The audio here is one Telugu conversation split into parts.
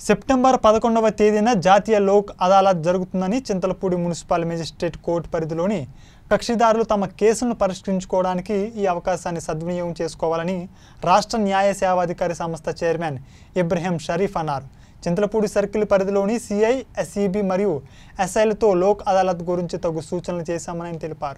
సెప్టెంబర్ పదకొండవ తేదీన జాతీయ లోక్ అదాలత్ జరుగుతుందని చింతలపూడి మున్సిపల్ మేజిస్ట్రేట్ కోర్టు పరిధిలోని కక్షిదారులు తమ కేసులను పరిష్కరించుకోవడానికి ఈ అవకాశాన్ని సద్వినియోగం చేసుకోవాలని రాష్ట్ర న్యాయ సేవాధికారి సంస్థ చైర్మన్ ఇబ్రహీం షరీఫ్ అన్నారు చింతలపూడి సర్కిల్ పరిధిలోని సిఐ ఎస్ఈబి మరియు ఎస్ఐలతో లోక్ అదాలత్ గురించి తగు సూచనలు చేశామని ఆయన తెలిపారు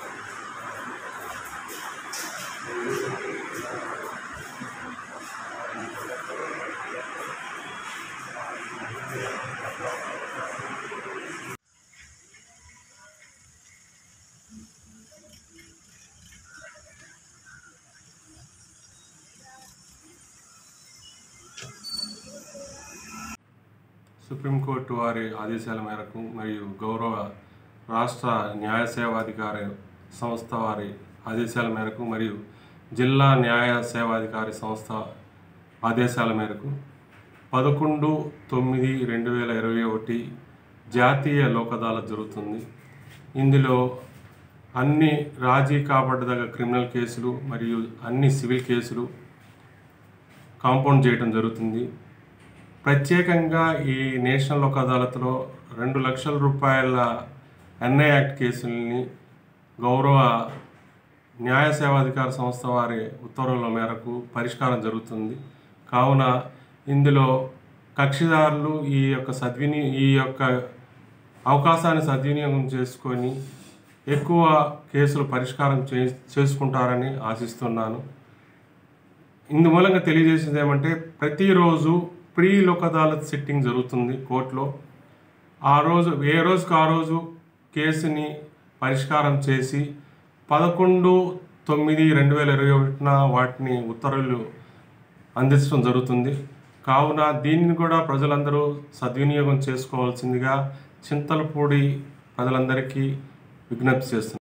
సుప్రీంకోర్టు వారి ఆదేశాల మేరకు మరియు గౌరవ రాష్ట్ర న్యాయ సేవాధికారి సంస్థ వారి ఆదేశాల మేరకు మరియు జిల్లా న్యాయ సేవాధికారి సంస్థ ఆదేశాల మేరకు పదకొండు తొమ్మిది రెండు వేల ఇరవై ఒకటి జాతీయ లోక్ అదాలత్ జరుగుతుంది ఇందులో అన్ని రాజీ కాబడ్డదగ క్రిమినల్ కేసులు మరియు అన్ని సివిల్ కేసులు కాంపౌండ్ చేయడం జరుగుతుంది ప్రత్యేకంగా ఈ నేషనల్ లోక్ అదాలత్లో రెండు లక్షల రూపాయల ఎన్ఐ యాక్ట్ కేసుల్ని గౌరవ న్యాయ సేవాధికార సంస్థ వారి ఉత్తర్వుల మేరకు పరిష్కారం జరుగుతుంది కావున ఇందులో కక్షిదారులు ఈ యొక్క సద్విని ఈ యొక్క అవకాశాన్ని సద్వినియోగం చేసుకొని ఎక్కువ కేసులు పరిష్కారం చే చేసుకుంటారని ఆశిస్తున్నాను ఇందుమూలంగా తెలియజేసింది ఏమంటే ప్రతిరోజు ప్రీ లోక్ అదాలత్ సిట్టింగ్ జరుగుతుంది కోర్టులో ఆ రోజు ఏ రోజుకి ఆ రోజు కేసుని పరిష్కారం చేసి పదకొండు తొమ్మిది రెండు వేల ఇరవై ఒకటిన వాటిని ఉత్తర్వులు అందించడం జరుగుతుంది కావున దీనిని కూడా ప్రజలందరూ సద్వినియోగం చేసుకోవాల్సిందిగా చింతలపూడి ప్రజలందరికీ విజ్ఞప్తి చేస్తున్నాను